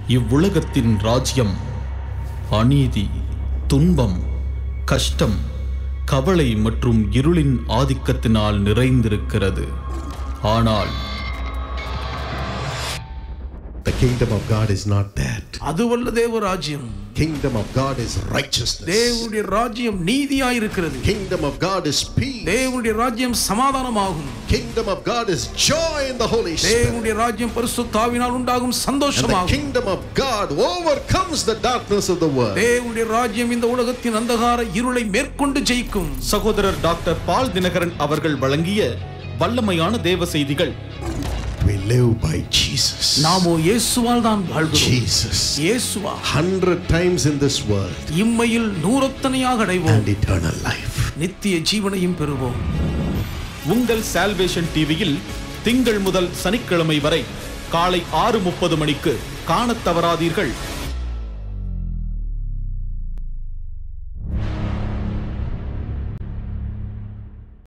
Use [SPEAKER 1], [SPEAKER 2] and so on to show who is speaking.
[SPEAKER 1] இவ்வுலகத்தின் ராஜ்யம் அநீதி துன்பம் கஷ்டம் கவலை மற்றும் இருளின் ஆதிக்கத்தினால் நிறைந்திருக்கிறது ஆனால்
[SPEAKER 2] The kingdom of God is not that.
[SPEAKER 3] அதுவல்ல தேவ ராஜ்யம்
[SPEAKER 2] Kingdom of God is righteousness.
[SPEAKER 3] தேவனுடைய ராஜ்யம் நீதியாயிருக்கிறது
[SPEAKER 2] Kingdom of God is peace.
[SPEAKER 3] தேவனுடைய ராஜ்யம் சமாதானமாகும்
[SPEAKER 2] Kingdom of God is joy in the Holy Spirit.
[SPEAKER 3] தேவனுடைய ராஜ்யம் பரிசுத்தாவினால் உண்டாகும்
[SPEAKER 2] And the
[SPEAKER 3] சந்தோஷமாகும்
[SPEAKER 2] kingdom of God overcomes the darkness of the world.
[SPEAKER 3] தேவனுடைய ராஜ்யம் இந்த உலகத்தின் அந்தகார இருளை மேற்கொண்டு ஜெயிக்கும்
[SPEAKER 1] சகோதரர் டாக்டர் பால் தினகரன் அவர்கள் வழங்கிய வல்லமையான தேவ செய்திகள்
[SPEAKER 2] We live by Jesus.
[SPEAKER 3] நாமோ இயேசுவால் தான் வாழ்கிறோம்
[SPEAKER 2] Jesus.
[SPEAKER 3] இயேசுவா
[SPEAKER 2] Hundred times in this world
[SPEAKER 3] இம்மையில் நூறத்தனையாக அடைவோம்
[SPEAKER 2] and eternal life.
[SPEAKER 3] நித்திய ஜீவனையும் பெறுவோம்
[SPEAKER 1] உங்கள் சால்வேஷன் டிவியில் திங்கள் முதல் சனிக்கிழமை வரை காலை ஆறு முப்பது மணிக்கு காணத் தவறாதீர்கள்